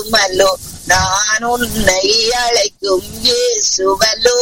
அல்லோ நான் உன்னை அழைக்கும் இயேசுவல்லோ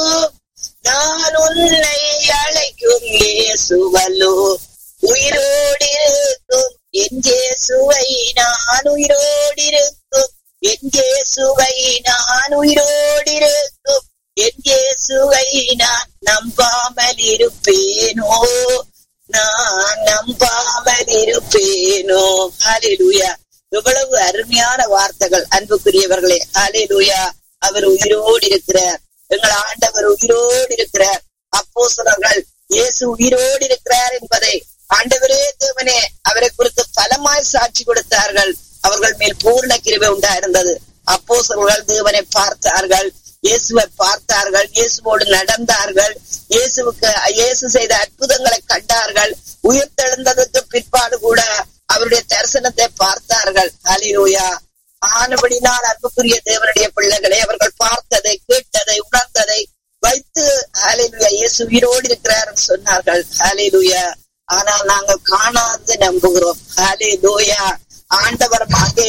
நான் உன்னை அழைக்கும் இயேசுவல்லோ உயிரோடு இருக்கும் என் இயேசுவை நான் உயிரோடு இருக்கும் என் இயேசுவை நான் உயிரோடு இருக்கும் என் இயேசுவை நான் நம்பாமல் இருப்பேனோ நான் நம்பாமல் இருப்பேனோ ஹalleluya எவ்வளவு அருமையான வார்த்தைகள் அன்புக்குரியவர்களே ஹalleluya அவர் உயிரோடு இருக்கிறார் எங்கள் ஆண்டவர் உயிரோடு இருக்கிறார் அப்போஸ்தலர்கள் இயேசு உயிரோடு இருக்கிறார் என்பதை ஆண்டவரே தேவனே அவரை குறித்து பலமாய் சாட்சி கொடுத்தார்கள் அவர்கள் மேல் பூர்ண கிருபை உண்டாயிருந்தது அப்போஸ்தலர்கள் தேவனை பார்த்தார்கள் இயேசுவை பார்த்தார்கள் இயேசுவோடு நடந்தார்கள் இயேசுவுக்கு இயேசு செய்த அற்புதங்களை கண்டார்கள் உயிர் தெழுந்ததுக்கு பிற்பாடு கூட அவருடைய தரிசனத்தை பார்த்தார்கள் ஹalleluya ஆனபடினால் அன்புக்குரிய தேவனுடைய பிள்ளைகளை அவர்கள் பார்த்ததை கேட்டதை உணர்ந்ததை வைத்து ஹalleluya இயேசு உயிரோடு இருக்கிறார் சொன்னார்கள் ஹalleluya ஆனால் நாங்கள் காணாது நம்புகிறோம் ஹalleluya ஆண்டவர் அங்கே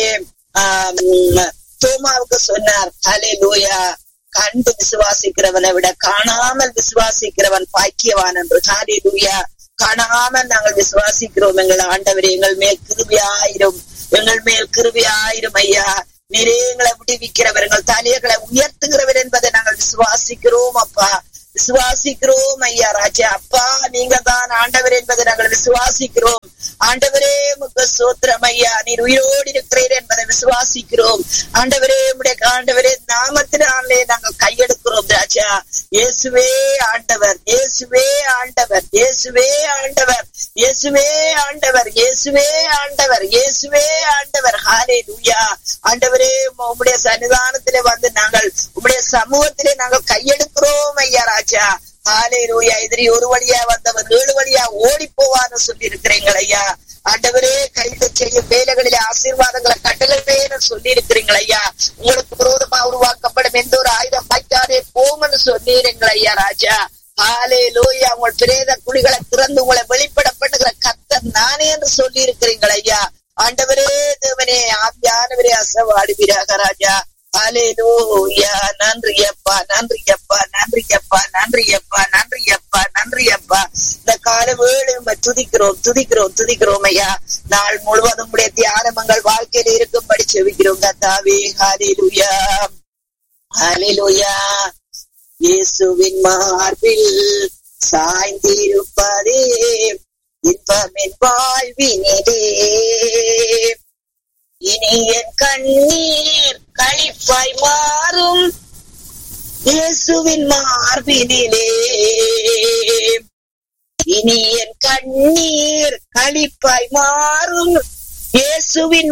தோமாவுக்கு சொன்னார் ஹalleluya கண்டு விசுவாசிக்கிறவனை விட காணாமல் விசுவாசிக்கிறவன் பாக்கியவான் என்று ஹalleluya காணாமல் நாங்கள் விசுவாசிக்கிறோம் எங்கள் ஆண்டவர் எங்கள் மேல் கிருபியாயிரும் எங்கள் மேல் கிருபியாயிரும் ஐயா நிறைய எங்களை விடுவிக்கிறவர் எங்கள் தலையர்களை உயர்த்துகிறவர் என்பதை நாங்கள் விசுவாசிக்கிறோம் அப்பா விசுவாசிக்கிறோம் ஐயா ராஜா அப்பா நீங்க தான் ஆண்டவர் என்பதை நாங்கள் விசுவாசிக்கிறோம் ஆண்டவரே முக சோத்திரம் ஐயா நீர் உயிரோடு இருக்கிறீர் என்பதை விசுவாசிக்கிறோம் ஆண்டவரே உடைய ஆண்டவரே நாமத்தினாலே நாங்கள் கையெடுக்கிறோம் ராஜா இயேசுவே ஆண்டவர் இயேசுவே ஆண்டவர் இயேசுவே ஆண்டவர் இயேசுவே ஆண்டவர் இயேசுவே ஆண்டவர் இயேசுவே ஆண்டவர் ஹாலே லூயா ஆண்டவரே உம்முடைய சன்னிதானத்திலே வந்து நாங்கள் உம்முடைய சமூகத்திலே நாங்கள் கையெடுக்கிறோம் ஐயா ராஜா ஹாலே லூயா எதிரி ஒரு வழியா வந்தவன் ஏழு வழியா ஓடி போவான்னு சொல்லி இருக்கிறீங்கள் ஐயா ஆண்டவரே கைது செய்யும் வேலைகளிலே ஆசீர்வாதங்களை கட்டளை சொல்லி இருக்கிறீங்கள் ஐயா உங்களுக்கு விரோதமா உருவாக்கப்படும் எந்த ஒரு ஆயுதம் வைக்காதே போங்கன்னு சொன்னீர்கள் ஐயா ராஜா ஹாலே லோயா உங்கள் பிரேத குழிகளை திறந்து உங்களை வெளிப்பட பண்ணுகிற கத்தர் நானே என்று சொல்லி இருக்கிறீங்கள் ஐயா ஆண்டவரே தேவனே ஆவியானவரே அசவாடுவீராக ராஜா ஹாலே லோயா நன்றி அப்பா நன்றி அப்பா நன்றி அப்பா நன்றி அப்பா நன்றி அப்பா நன்றி அப்பா இந்த கால வேளை துதிக்கிறோம் துதிக்கிறோம் துதிக்கிறோம் ஐயா நாள் முழுவதும் உடைய தியானமங்கள் வாழ்க்கையில இருக்கும்படி செவிக்கிறோம் கத்தாவே ஹாலே லூயா ஹாலே லூயா இயேசுவின் மார்பில் சாய்ந்திருப்பதே இன்பமின் வாழ்வினிலே இனி என் கண்ணீர் கழிப்பாய் மாறும் இயேசுவின் மார்பினிலே இனி என் கண்ணீர் கழிப்பாய் மாறும் இயேசுவின்